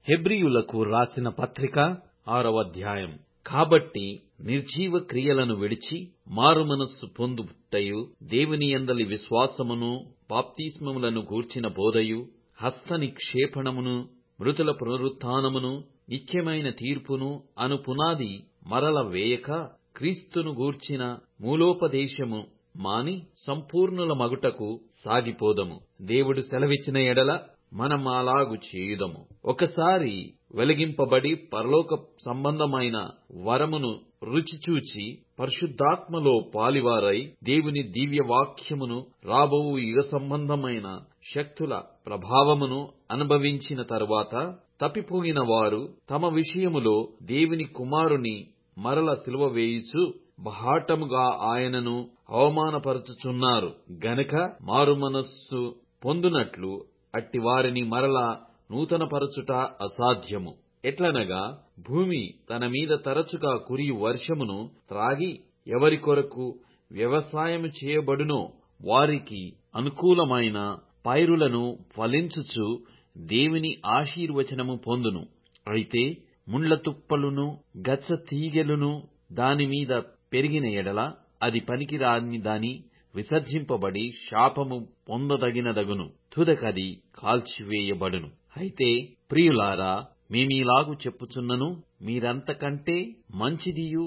హెబ్రీయులకు రాసిన పత్రిక ఆరవ అధ్యాయం కాబట్టి నిర్జీవ క్రియలను విడిచి మారుమనస్సు పొందుటయు దేవుని యందలి విశ్వాసమును బాప్తిస్మములను గూర్చిన బోధయు హస్త నిక్షేపణమును మృతుల పునరుత్థానమును నిత్యమైన తీర్పును అను పునాది మరల వేయక క్రీస్తును గూర్చిన మూలోపదేశము మాని సంపూర్ణుల మగుటకు సాగిపోదము దేవుడు సెలవిచ్చిన ఎడల మనమాలాగు చేయుదము ఒకసారి వెలిగింపబడి పరలోక సంబంధమైన వరమును రుచిచూచి పరిశుద్ధాత్మలో పాలివారై దేవుని దివ్య వాక్యమును రాబోవు యుగ సంబంధమైన శక్తుల ప్రభావమును అనుభవించిన తరువాత తప్పిపోయిన వారు తమ విషయములో దేవుని కుమారుని మరల సిలువ వేయుచు బహాటముగా ఆయనను అవమానపరచుచున్నారు గనక మారుమనస్సు పొందునట్లు అట్టి వారిని మరల నూతనపరచుట అసాధ్యము ఎట్లనగా భూమి తన మీద తరచుగా కురియు వర్షమును త్రాగి ఎవరి కొరకు వ్యవసాయము చేయబడునో వారికి అనుకూలమైన పైరులను ఫలించుచు దేవుని ఆశీర్వచనము పొందును అయితే ముండ్ల తుప్పలును గచ్చ తీగెలును దానిమీద పెరిగిన ఎడల అది పనికిరాని దాని విసర్జింపబడి శాపము పొందదగినదగును తుదకది కాల్చివేయబడును అయితే ప్రియులారా మేమీలాగు చెప్పుచున్నను మీరంతకంటే మంచిదియు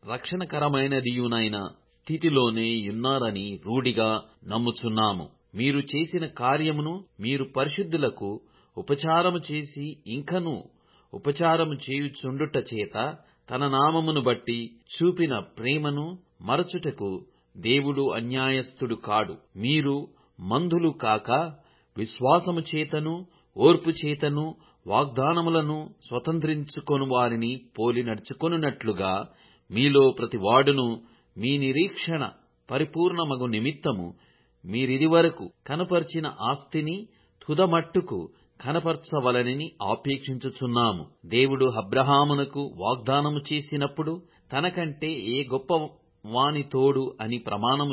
రక్షణకరమైనదియునైన స్థితిలోనే యున్నారని రూఢిగా నమ్ముచున్నాము మీరు చేసిన కార్యమును మీరు పరిశుద్ధులకు ఉపచారము చేసి ఇంకను ఉపచారము చేయుచుండుట చేత తన నామమును బట్టి చూపిన ప్రేమను మరచుటకు దేవుడు అన్యాయస్థుడు కాడు మీరు మందులు కాక విశ్వాసము చేతను ఓర్పు చేతను వాగ్దానములను స్వతంత్రించుకొను వారిని పోలి నడుచుకొనున్నట్లుగా మీలో ప్రతి వాడును మీ నిరీక్షణ పరిపూర్ణమగు నిమిత్తము మీరిదివరకు కనపరిచిన ఆస్తిని తుదమట్టుకు కనపరచవలనని ఆపేక్షించుచున్నాము దేవుడు అబ్రహామునకు వాగ్దానము చేసినప్పుడు తనకంటే ఏ గొప్ప వాని తోడు అని ప్రమాణము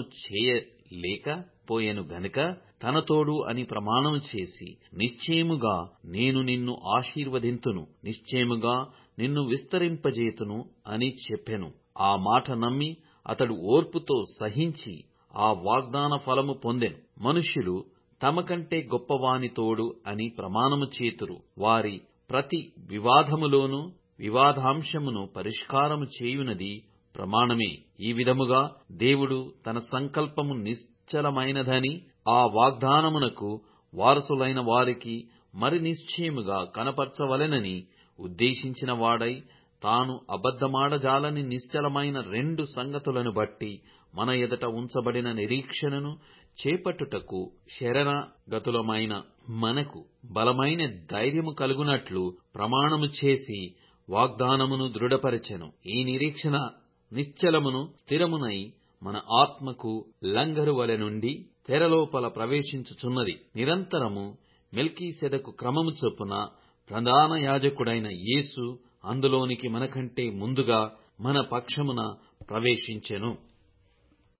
చేయలేక పోయెను గనుక తన తోడు అని ప్రమాణము చేసి నిశ్చయముగా నేను నిన్ను ఆశీర్వదింతును నిశ్చయముగా నిన్ను విస్తరింపజేతును అని చెప్పెను ఆ మాట నమ్మి అతడు ఓర్పుతో సహించి ఆ వాగ్దాన ఫలము పొందెను మనుష్యులు తమకంటే గొప్పవాని తోడు అని ప్రమాణము చేతురు వారి ప్రతి వివాదములోనూ వివాదాంశమును పరిష్కారము చేయునది ప్రమాణమే ఈ విధముగా దేవుడు తన సంకల్పము నిశ్చలమైనదని ఆ వాగ్దానమునకు వారసులైన వారికి మరి నిశ్చయముగా కనపరచవలెనని ఉద్దేశించిన వాడై తాను అబద్ధమాడజాలని నిశ్చలమైన రెండు సంగతులను బట్టి మన ఎదుట ఉంచబడిన నిరీక్షణను చేపట్టుటకు శరణగతులమైన మనకు బలమైన ధైర్యము కలుగునట్లు ప్రమాణము చేసి వాగ్దానమును దృఢపరచెను ఈ నిరీక్షణ నిశ్చలమును స్థిరమునై మన ఆత్మకు లంగరు వలె నుండి తెరలోపల ప్రవేశించుచున్నది నిరంతరము మెల్కీసెదకు క్రమము చొప్పున ప్రధాన యాజకుడైన యేసు అందులోనికి మనకంటే ముందుగా మన పక్షమున ప్రవేశించెను